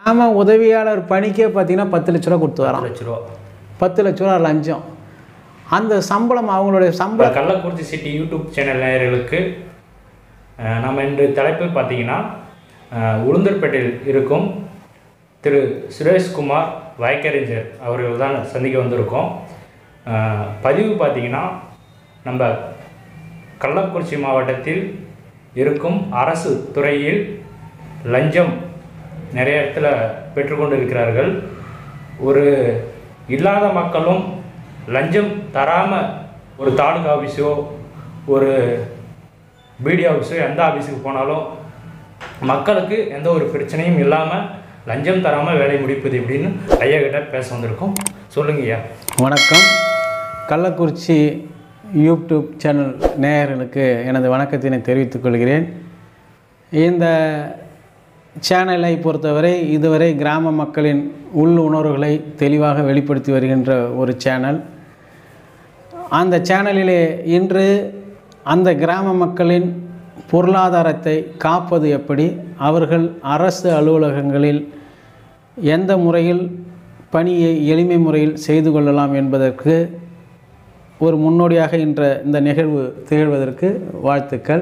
ஆமாம் உதவியாளர் பணிக்கே பார்த்தீங்கன்னா பத்து லட்ச ரூபா கொடுத்து வரான் லட்ச ரூபா பத்து லட்ச ரூபா லஞ்சம் அந்த சம்பளம் அவங்களுடைய சம்பளம் இப்போ கள்ளக்குறிச்சி சிட்டி யூடியூப் சேனல் நேயர்களுக்கு அஹ், நம்ம இன்று தலைப்பு பார்த்தீங்கன்னா அஹ், உளுந்தூர்பேட்டையில் இருக்கும் திரு சுரேஷ்குமார் வழக்கறிஞர் அவர்கள் தான் சந்திக்க வந்திருக்கோம் அஹ், பதிவு பார்த்தீங்கன்னா நம்ம கள்ளக்குறிச்சி மாவட்டத்தில் இருக்கும் அரசு துறையில் லஞ்சம் நிறைய இடத்துல பெற்றுக்கொண்டு இருக்கிறார்கள் ஒரு இல்லாத மக்களும் லஞ்சம் தராமல் ஒரு தாலுகா ஆஃபீஸோ ஒரு பிடி ஆஃபீஸோ எந்த ஆஃபீஸுக்கு போனாலும் மக்களுக்கு எந்த ஒரு பிரச்சனையும் இல்லாமல் லஞ்சம் தராமல் வேலை முடிப்பது எப்படின்னு ஐயா கிட்ட பேச வந்திருக்கோம் சொல்லுங்க ஐயா வணக்கம் கள்ளக்குறிச்சி யூடியூப் சேனல் நேயர்களுக்கு எனது வணக்கத்தினை தெரிவித்துக் கொள்கிறேன் இந்த சேனலை பொறுத்தவரை இதுவரை கிராம மக்களின் உள் உணர்வுகளை தெளிவாக வெளிப்படுத்தி வருகின்ற ஒரு சேனல் அந்த சேனலிலே இன்று அந்த கிராம மக்களின் பொருளாதாரத்தை காப்பது எப்படி அவர்கள் அரசு அலுவலகங்களில் எந்த முறையில் பணியை எளிமை முறையில் செய்து கொள்ளலாம் என்பதற்கு ஒரு முன்னோடியாக இன்ற இந்த நிகழ்வு திகழ்வதற்கு வாழ்த்துக்கள்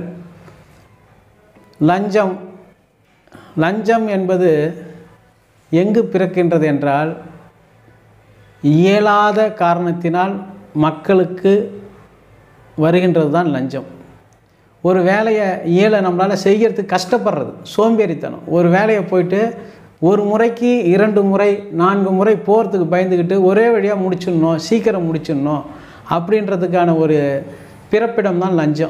லஞ்சம் லஞ்சம் என்பது எங்கு பிறக்கின்றது என்றால் இயலாத காரணத்தினால் மக்களுக்கு வருகின்றது தான் லஞ்சம் ஒரு வேலையை இயலை நம்மளால் செய்கிறதுக்கு கஷ்டப்படுறது சோம்பேறித்தனம் ஒரு வேலையை போயிட்டு ஒரு முறைக்கு இரண்டு முறை நான்கு முறை போகிறதுக்கு பயந்துக்கிட்டு ஒரே வழியாக முடிச்சிடணும் சீக்கிரம் முடிச்சிடணும் அப்படின்றதுக்கான ஒரு பிறப்பிடம் தான் லஞ்சம்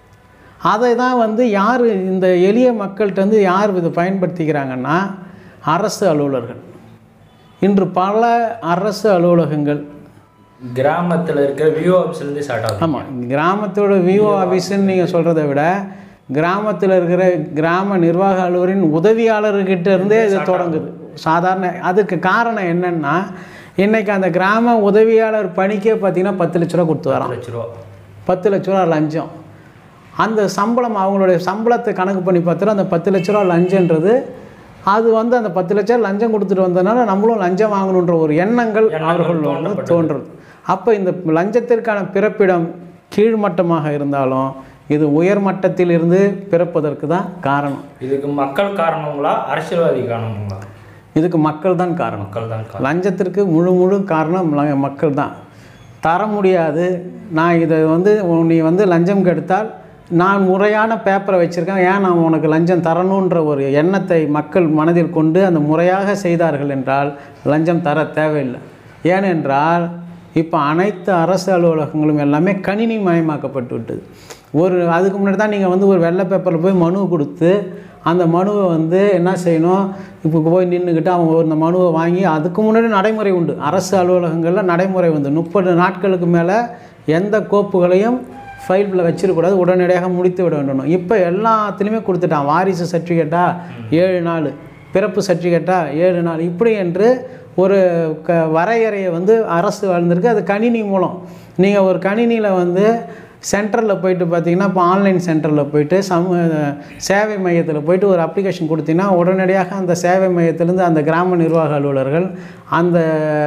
அதை தான் வந்து யார் இந்த எளிய மக்கள்கிட்ட வந்து யார் இதை பயன்படுத்திக்கிறாங்கன்னா அரசு அலுவலர்கள் இன்று பல அரசு அலுவலகங்கள் கிராமத்தில் இருக்கிற வியூ ஆஃபீஸ்லேருந்து ஸ்டார்ட் ஆகும் ஆமாம் கிராமத்தோட விஓ ஆஃபீஸுன்னு நீங்கள் சொல்கிறத விட கிராமத்தில் இருக்கிற கிராம நிர்வாக அலுவலரின் உதவியாளர்கிட்ட இருந்தே இது தொடங்குது சாதாரண அதுக்கு காரணம் என்னென்னா இன்றைக்கி அந்த கிராம உதவியாளர் பணிக்கே பார்த்தீங்கன்னா பத்து லட்ச ரூபா கொடுத்து வரான் லட்ச ரூபா பத்து லட்ச ரூபா லஞ்சம் அந்த சம்பளம் அவங்களுடைய சம்பளத்தை கணக்கு பண்ணி பார்த்தா அந்த பத்து லட்ச ரூபா லஞ்சன்றது அது வந்து அந்த பத்து லட்சம் லஞ்சம் கொடுத்துட்டு வந்ததுனால நம்மளும் லஞ்சம் வாங்கணுன்ற ஒரு எண்ணங்கள் அவர்கள் வந்து தோன்றுறது அப்போ இந்த லஞ்சத்திற்கான பிறப்பிடம் கீழ்மட்டமாக இருந்தாலும் இது உயர்மட்டத்தில் இருந்து பிறப்பதற்கு தான் காரணம் இதுக்கு மக்கள் காரணங்களா அரசியல்வாதி காரணங்களா இதுக்கு மக்கள் தான் காரணம் மக்கள் தான் காரணம் லஞ்சத்திற்கு முழு முழு காரணம் ல- மக்கள் தான் தர முடியாது நான் இதை வந்து உன் நீ வந்து லஞ்சம் கெடுத்தால் நான் முறையான பேப்பரை வச்சுருக்கேன் ஏன் நான் உனக்கு லஞ்சம் தரணுன்ற ஒரு எண்ணத்தை மக்கள் மனதில் கொண்டு அந்த முறையாக செய்தார்கள் என்றால் லஞ்சம் தர தேவையில்லை ஏனென்றால் இப்போ அனைத்து அரசு அலுவலகங்களும் எல்லாமே கணினி மயமாக்கப்பட்டு விட்டது ஒரு அதுக்கு முன்னாடி தான் நீங்கள் வந்து ஒரு வெள்ளை பேப்பரில் போய் மனு கொடுத்து அந்த மனுவை வந்து என்ன செய்யணும் இப்போ போய் நின்றுக்கிட்டு அவங்க இந்த மனுவை வாங்கி அதுக்கு முன்னாடி நடைமுறை உண்டு அரசு அலுவலகங்களில் நடைமுறை உண்டு முப்பது நாட்களுக்கு மேலே எந்த கோப்புகளையும் ஃபைலில் வச்சிருக்கக்கூடாது உடனடியாக முடித்து விட வேண்டும் இப்போ எல்லாத்துலேயுமே கொடுத்துட்டான் வாரிசு சர்டிஃபிகேட்டா ஏழு நாள் பிறப்பு சர்டிஃபிகேட்டா ஏழு நாள் இப்படி என்று ஒரு க வரையறையை வந்து அரசு வளர்ந்துருக்கு அது கணினி மூலம் நீங்கள் ஒரு கணினியில் வந்து சென்டரில் போயிட்டு பார்த்தீங்கன்னா இப்போ ஆன்லைன் சென்டரில் போயிட்டு சம சேவை மையத்தில் போயிட்டு ஒரு அப்ளிகேஷன் கொடுத்தீங்கன்னா உடனடியாக அந்த சேவை மையத்திலேருந்து அந்த கிராம நிர்வாக அலுவலர்கள் அந்த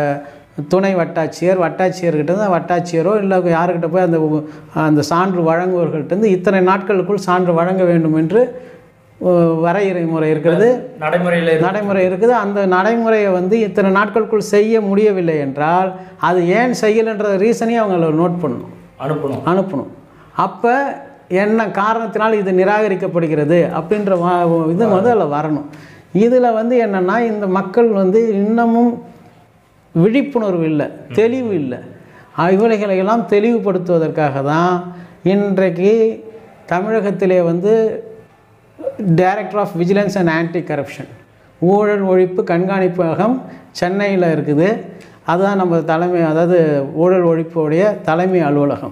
துணை வட்டாட்சியர் வட்டாட்சியர்கிட்ட இருந்து வட்டாட்சியரோ இல்லை யாருக்கிட்ட போய் அந்த உ- அந்த சான்று வழங்குவவர்கள்ட்டேருந்து இத்தனை நாட்களுக்குள் சான்று வழங்க வேண்டும் என்று அஹ், வரையறை முறை இருக்கிறது நடைமுறையில் இருக்கு. நடைமுறை இருக்குது அந்த நடைமுறையை வந்து இத்தனை நாட்களுக்குள் செய்ய முடியவில்லை என்றால் அது ஏன் செய்யலைன்ற ரீசனையும் அவங்க நோட் பண்ணணும் அனுப்பணும் அனுப்பணும் அப்போ என்ன காரணத்தினால் இது நிராகரிக்கப்படுகிறது அப்படின்ற வா- இது வந்து அதில் வரணும் இதில் வந்து என்னென்னா இந்த மக்கள் வந்து இன்னமும் விழிப்புணர்வு இல்லை தெளிவு இல்லை இவளைகளை எல்லாம் தெளிவுபடுத்துவதற்காக தான் இன்றைக்கு தமிழகத்திலே வந்து director of vigilance and anti corruption ஊழல் ஒழிப்பு கண்காணிப்பகம் சென்னையில் இருக்குது அதுதான் நம்ம தலைமை அதாவது ஊழல் ஒழிப்புடைய தலைமை அலுவலகம்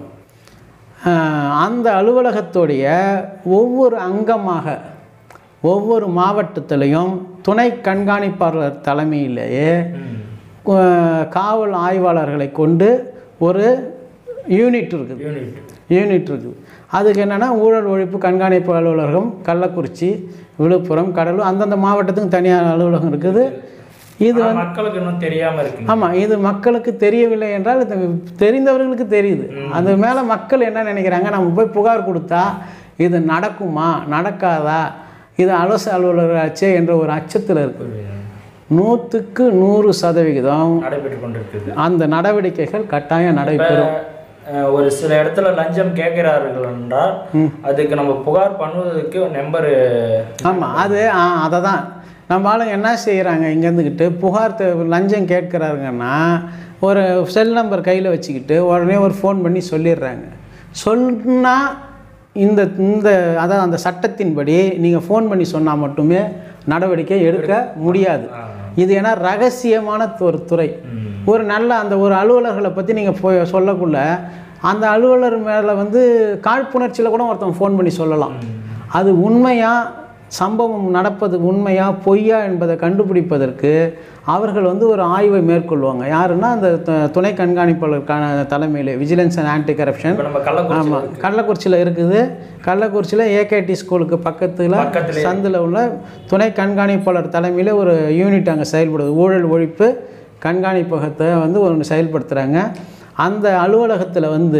ஆஹ் அந்த அலுவலகத்துடைய ஒவ்வொரு அங்கமாக ஒவ்வொரு மாவட்டத்திலையும் துணை கண்காணிப்பாளர் தலைமையிலேயே கு- காவல் ஆய்வாளர்களை கொண்டு ஒரு யூனிட் இருக்குது யூனிட் யூனிட் இருக்குது அதுக்கு என்னென்னா ஊழல் ஒழிப்பு கண்காணிப்பு அலுவலகம் கள்ளக்குறிச்சி விழுப்புரம் கடலூர் அந்தந்த மாவட்டத்துக்கு தனியார் அலுவலகம் இருக்குது இது ஆனா மக்களுக்கு இன்னும் தெரியாம இருக்கு ஆமாம் இது மக்களுக்கு தெரியவில்லை என்றால் இது தெரிந்தவர்களுக்கு தெரியுது அது மேலே மக்கள் என்ன நினைக்கிறாங்க நம்ம போய் புகார் கொடுத்தா இது நடக்குமா நடக்காதா இது அரசு அலுவலராச்சே என்ற ஒரு அச்சத்தில் இருக்குது நூற்றுக்கு நூறு சதவிகிதம் நடைபெற்று கொண்டிருக்குது அந்த நடவடிக்கைகள் கட்டாயம் நடைபெறும் அஹ், ஒரு சில இடத்துல லஞ்சம் கேட்கிறார்கள் என்றால் அதுக்கு நம்ம புகார் பண்ணுவதற்கு நம்பர் ஆமாம் அது ஆ அதை தான் நம்ம ஆளுங்க என்ன செய்கிறாங்க இங்கேருந்துக்கிட்டு புகார் தே- லஞ்சம் கேட்குறாருங்கன்னா ஒரு செல் நம்பர் கையில் வச்சுக்கிட்டு உடனே ஒரு ஃபோன் பண்ணி சொல்லிடுறாங்க சொன்னால் இந்த இந்த அதான் அந்த சட்டத்தின்படி நீங்கள் ஃபோன் பண்ணி சொன்னால் மட்டுமே நடவடிக்கை எடுக்க முடியாது இது ஏன்னா ரகசியமான ஒரு துறை ஒரு நல்ல அந்த ஒரு அலுவலர்களை பற்றி நீங்கள் போய் சொல்லக்குள்ள அந்த அலுவலர் மேலே வந்து காழ்ப்புணர்ச்சியில் கூட ஒருத்தன் ஃபோன் பண்ணி சொல்லலாம் அது உண்மையா சம்பவம் நடப்பது உண்மையா பொய்யா என்பதை கண்டுபிடிப்பதற்கு அவர்கள் வந்து ஒரு ஆய்வை மேற்கொள்வாங்க யாருன்னா அந்த து- துணை கண்காணிப்பாளருக்கான தலைமையில் விஜிலன்ஸ் அண்ட் ஆன்டி கரப்ஷன் இப்போ நம்ம கள்ளக்குறிச்சி ஆமாம் கள்ளக்குறிச்சியில் இருக்குது கள்ளக்குறிச்சியில் ஏகேடி ஸ்கூலுக்கு பக்கத்தில் பக்கத்திலே. சந்தில் உள்ள துணை கண்காணிப்பாளர் தலைமையில் ஒரு யூனிட் அங்கே செயல்படுது ஊழல் ஒழிப்பு கண்காணிப்பகத்தை வந்து ஒன்று செயல்படுத்துகிறாங்க அந்த அலுவலகத்தில் வந்து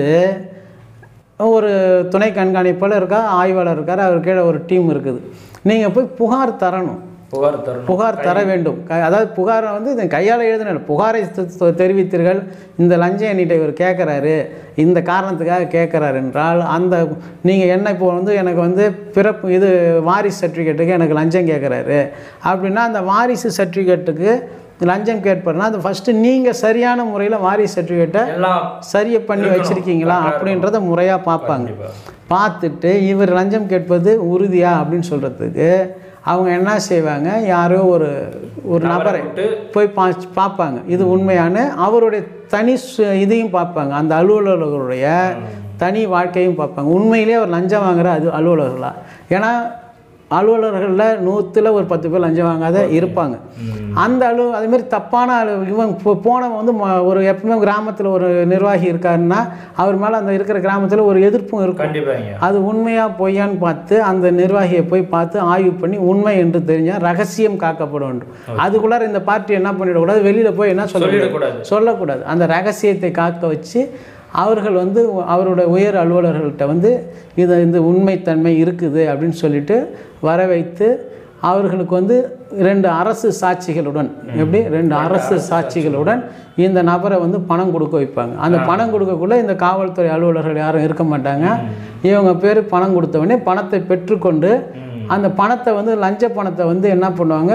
ஒரு துணை கண்காணிப்பாளர் இருக்கா ஆய்வாளர் இருக்கார் அவர் கீழே ஒரு டீம் இருக்குது நீங்கள் போய் புகார் தரணும் புகார் தரணும் புகார் தர வேண்டும் க- அதாவது புகாரை வந்து இது கையால் எழுதின புகாரை தெ- தெ- தெரிவித்தீர்கள் இந்த லஞ்சம் என்கிட்ட இவர் கேட்குறாரு இந்த காரணத்துக்காக கேட்குறாரு என்றால் அந்த நீங்கள் என்ன இப்போ வந்து எனக்கு வந்து பிறப்பு இது வாரிசு சர்டிஃபிகேட்டுக்கு எனக்கு லஞ்சம் கேட்குறாரு அப்படின்னா அந்த வாரிசு சர்டிஃபிகேட்டுக்கு லஞ்சம் கேட்பாருன்னா அது ஃபஸ்ட்டு நீங்கள் சரியான முறையில் வாரிசு சர்டிஃபிகேட்டை எல்லாம் சரியை பண்ணி வச்சுருக்கீங்களா அப்படின்றத முறையாக பார்ப்பாங்க கண்டிப்பா. பார்த்துட்டு இவர் லஞ்சம் கேட்பது உறுதியா அப்படின்னு சொல்கிறதுக்கு அவங்க என்ன செய்வாங்க யாரோ ஒரு ஒரு நபரை விட்டு போய் பா பார்ப்பாங்க இது உண்மையான அவருடைய தனி சு- இதையும் பார்ப்பாங்க அந்த அலுவலர்களுடைய தனி வாழ்க்கையும் பார்ப்பாங்க உண்மையிலேயே அவர் லஞ்சம் வாங்குற அது அலுவலர்களா ஏன்னா அலுவலர்களில் நூற்றில் ஒரு பத்து பேர் லஞ்சம் வாங்காத இருப்பாங்க அந்த அலு அதேமாரி தப்பான அலு இவன் போ- போனவன் வந்து ம- ஒரு எப்பவுமே கிராமத்தில் ஒரு நிர்வாகி இருக்காருன்னா அவர் மேலே அந்த இருக்கிற கிராமத்தில் ஒரு எதிர்ப்பும் இருக்கும் கண்டிப்பாங்க அது உண்மையா பொய்யான்னு பார்த்து அந்த நிர்வாகியை போய் பார்த்து ஆய்வு பண்ணி உண்மை என்று தெரிஞ்சால் ரகசியம் காக்கப்பட வேண்டும் அதுக்குள்ளார இந்த பார்ட்டி என்ன பண்ணிடக்கூடாது வெளியில் போய் என்ன சொல்ல சொல்லிடக்கூடாது சொல்லக்கூடாது அந்த ரகசியத்தை காக்க வச்சு அவர்கள் வந்து அவரோட உயர் அலுவலர்கள்ட்ட வந்து இது இந்த உண்மைத்தன்மை இருக்குது அப்படின்னு சொல்லிட்டு வர வைத்து அவர்களுக்கு வந்து ரெண்டு அரசு சாட்சிகளுடன் எப்படி ரெண்டு அரசு சாட்சிகளுடன் இந்த நபரை வந்து பணம் கொடுக்க வைப்பாங்க அந்த பணம் கொடுக்கக்குள்ள இந்த காவல்துறை அலுவலர்கள் யாரும் இருக்க மாட்டாங்க இவங்க பேர் பணம் கொடுத்தவொடனே பணத்தை பெற்றுக்கொண்டு அந்த பணத்தை வந்து லஞ்ச பணத்தை வந்து என்ன பண்ணுவாங்க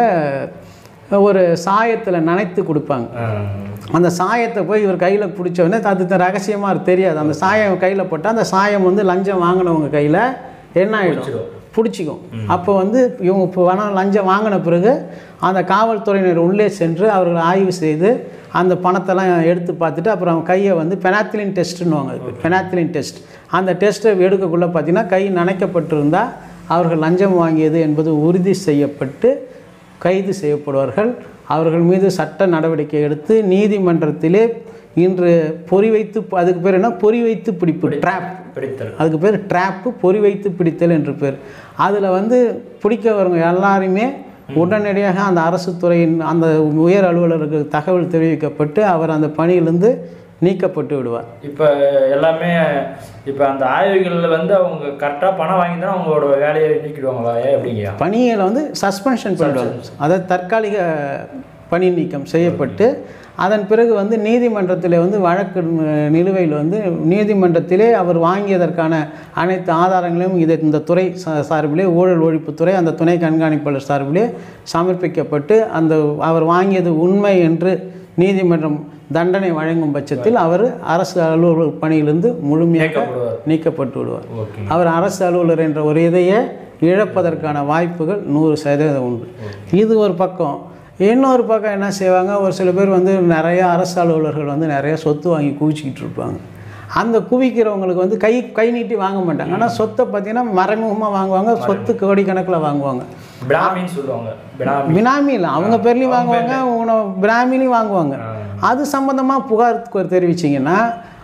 ஒரு சாயத்தில் நனைத்து கொடுப்பாங்க அந்த சாயத்தை போய் இவர் கையில் பிடிச்சோடனே அது ரகசியமாக தெரியாது அந்த சாயம் கையில் போட்டால் அந்த சாயம் வந்து லஞ்சம் வாங்கினவங்க கையில் என்ன ஆகிடும் பிடிச்சிக்கும் அப்போ வந்து இவங்க இப்போ பணம் லஞ்சம் வாங்கின பிறகு அந்த காவல்துறையினர் உள்ளே சென்று அவர்கள் ஆய்வு செய்து அந்த பணத்தெல்லாம் எடுத்து பார்த்துட்டு அப்புறம் அவங்க கையை வந்து பெனாத்திலின் டெஸ்ட்டுன்னுவாங்க அதுக்கு பெனாத்திலின் டெஸ்ட் அந்த டெஸ்ட்டை எடுக்கக்குள்ளே பார்த்தீங்கன்னா கை நனைக்கப்பட்டிருந்தால் அவர்கள் லஞ்சம் வாங்கியது என்பது உறுதி செய்யப்பட்டு கைது செய்யப்படுவார்கள் அவர்கள் மீது சட்ட நடவடிக்கை எடுத்து நீதிமன்றத்திலே இன்று பொறி வைத்து அதுக்கு பேர் என்ன பொறி வைத்து பிடிப்பு ட்ராப் பிடித்தல் அதுக்கு பேர் ட்ராப்பு பொறி வைத்து பிடித்தல் என்று பேர் அதில் வந்து பிடிக்க வரவங்க எல்லாருமே உடனடியாக அந்த அரசு துறையின் அந்த உயர் அலுவலருக்கு தகவல் தெரிவிக்கப்பட்டு அவர் அந்த பணியிலிருந்து நீக்கப்பட்டு விடுவார் இப்போ எல்லாமே இப்போ அந்த ஆய்வுகளில் வந்து அவங்க கரெக்டாக பணம் வாங்கியிருந்தா அவங்களோட வேலையை நீக்கிடுவாங்களா ஏன் எப்படிங்கய்யா பணியில் வந்து சஸ்பென்ஷன் பண்ணிடுவாங்க அதாவது தற்காலிக பணி நீக்கம் செய்யப்பட்டு அதன் பிறகு வந்து நீதிமன்றத்தில் வந்து வழக்கு நி- நிலுவையில் வந்து நீதிமன்றத்திலே அவர் வாங்கியதற்கான அனைத்து ஆதாரங்களையும் இதை இந்த துறை சா- சார்பிலே ஊழல் ஒழிப்புத்துறை அந்த துணை கண்காணிப்பாளர் சார்பிலே சமர்ப்பிக்கப்பட்டு அந்த அவர் வாங்கியது உண்மை என்று நீதிமன்றம் தண்டனை வழங்கும் பட்சத்தில் அவர் அரசு அலுவலர் பணியிலிருந்து முழுமையாக நீக்கப்படுவார் நீக்கப்பட்டு விடுவார் ஓகே அவர் அரசு அலுவலர் என்ற ஒரு இதையே இழப்பதற்கான வாய்ப்புகள் நூறு சதவீதம் உண்டு இது ஒரு பக்கம் இன்னொரு பக்கம் என்ன செய்வாங்க ஒரு சில பேர் வந்து நிறைய அரசு அலுவலர்கள் வந்து நிறைய சொத்து வாங்கி குவிச்சிக்கிட்டு இருப்பாங்க அந்த குவிக்கிறவங்களுக்கு வந்து கை கை நீட்டி வாங்க மாட்டாங்க ஆனால் சொத்தை பார்த்தீங்கன்னா மறைமுகமாக வாங்குவாங்க சொத்து கோடிக்கணக்கில் வாங்குவாங்க பிராமின்னு சொல்லுவாங்க பிராமி பினாமி இல்லை அவங்க பேர்லையும் வாங்குவாங்க உணவு பிராமிலையும் வாங்குவாங்க அது சம்மந்தமாக புகார் கு- தெரிவிச்சிங்கன்னா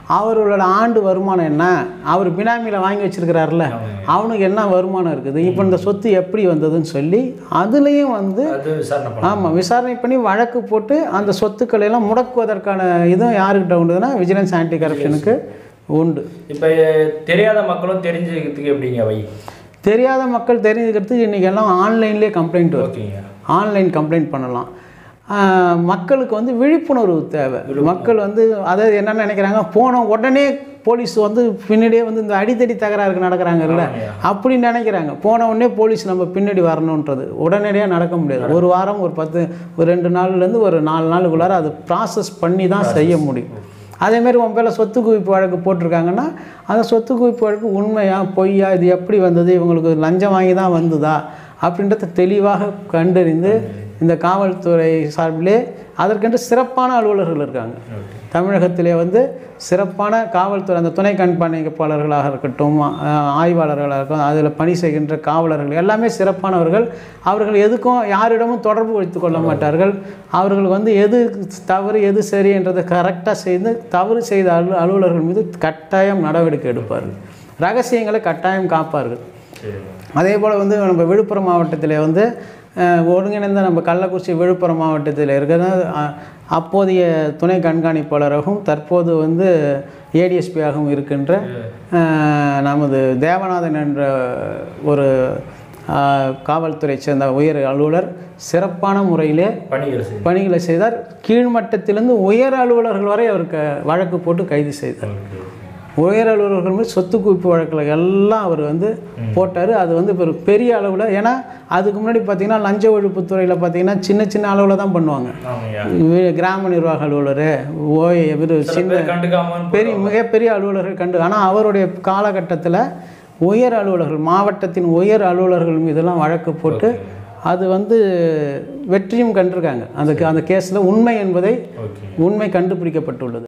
அவர்களோட ஆண்டு வருமானம் என்ன அவர் பினாமியில் வாங்கி வச்சிருக்கிறாருல அவனுக்கு என்ன வருமானம் இருக்குது இப்போ இந்த சொத்து எப்படி வந்ததுன்னு சொல்லி அதுலேயும் வந்து அது விசாரணை பண்ணலாம் ஆமாம் விசாரணை பண்ணி வழக்கு போட்டு அந்த சொத்துக்களை எல்லாம் முடக்குவதற்கான இதுவும் யாருக்கிட்ட உண்டுதுன்னா விஜிலன்ஸ் ஆன்டி கரப்ஷனுக்கு உண்டு இப்போ தெரியாத மக்களும் தெரிஞ்சுக்கிறதுக்கு எப்படிங்க வை தெரியாத மக்கள் தெரிஞ்சுக்கிறதுக்கு இன்றைக்கி எல்லாம் ஆன்லைன்லேயே கம்ப்ளைண்ட் வருது ஓகேங்க ஆன்லைன் கம்ப்ளைண்ட் பண்ணலாம் ஆஹ் மக்களுக்கு வந்து விழிப்புணர்வு தேவை மக்கள் வந்து அதாவது என்ன நினைக்கிறாங்க போன உடனே போலீஸ் வந்து பின்னாடியே வந்து இந்த அடித்தடி தகராறுக்கு நடக்கிறாங்கல்ல அப்படி நினைக்கிறாங்க போன உடனே போலீஸ் நம்ம பின்னாடி வரணுன்றது உடனடியாக நடக்க முடியாது ஒரு வாரம் ஒரு பத்து ஒரு ரெண்டு நாள்லேருந்து ஒரு நாலு நாளுக்குள்ளார அது ப்ராசஸ் பண்ணி தான் செய்ய முடியும் அதேமாரி உன் பேரில் சொத்து குவிப்பு வழக்கு போட்டிருக்காங்கன்னா அந்த சொத்து குவிப்பு வழக்கு உண்மையா பொய்யா இது எப்படி வந்தது இவங்களுக்கு லஞ்சம் வாங்கி தான் வந்ததா அப்படின்றத தெளிவாக கண்டறிந்து இந்த காவல்துறை சார்பிலே அதற்கென்று சிறப்பான அலுவலர்கள் இருக்காங்க தமிழகத்திலே வந்து சிறப்பான காவல்துறை அந்த துணை கண்காணிப்பாளர்களாக இருக்கட்டும் ஆஹ் ஆய்வாளர்களாக இருக்கட்டும் அதில் பணி செய்கின்ற காவலர்கள் எல்லாமே சிறப்பானவர்கள் அவர்கள் எதுக்கும் யாரிடமும் தொடர்பு வைத்து கொள்ள மாட்டார்கள் அவர்கள் வந்து எது தவறு எது சரி என்றதை கரெக்டாக செய்து தவறு செய்த அலு அலுவலர்கள் மீது கட்டாயம் நடவடிக்கை எடுப்பார்கள் ரகசியங்களை கட்டாயம் காப்பார்கள் சரிங்க அதே போல் வந்து நம்ம விழுப்புரம் மாவட்டத்தில் வந்து அஹ், ஒருங்கிணைந்த நம்ம கள்ளக்குறிச்சி விழுப்புரம் மாவட்டத்தில் இருக்கிற அஹ், அப்போதைய துணை கண்காணிப்பாளராகவும் தற்போது வந்து ஏடிஎஸ்பியாகவும் இருக்கின்ற அஹ், நமது தேவநாதன் என்ற ஒரு அஹ், காவல்துறை சேர்ந்த உயர் அலுவலர் சிறப்பான முறையிலே பணிகள் செய்யும் பணிகளை செய்தார் கீழ்மட்டத்திலிருந்து உயர் அலுவலர்கள் வரை அவருக்கு வழக்கு போட்டு கைது செய்தார் ஓகே உயர் அலுவலர்கள் மீது சொத்து குவிப்பு வழக்கில் எல்லாம் அவர் வந்து போட்டார் அது வந்து ஒரு பெரிய அளவில் ஏன்னா அதுக்கு முன்னாடி பார்த்தீங்கன்னா லஞ்ச ஒழிப்புத்துறையில் பார்த்தீங்கன்னா சின்ன சின்ன அளவில் தான் பண்ணுவாங்க ஆமாய்யா வி- கிராம நிர்வாக அலுவலர் ஓய் இவர் சில சின்ன பேர் கண்டுக்காம பெரிய மிகப்பெரிய அலுவலர்கள் கண்டு ஆனால் அவருடைய காலகட்டத்தில் உயர் அலுவலர்கள் மாவட்டத்தின் உயர் அலுவலர்கள் மீதெல்லாம் வழக்கு போட்டு அது வந்து வெற்றியும் கண்டிருக்காங்க அந்த அந்த கேஸில் உண்மை என்பதை ஓகே உண்மை கண்டுபிடிக்கப்பட்டுள்ளது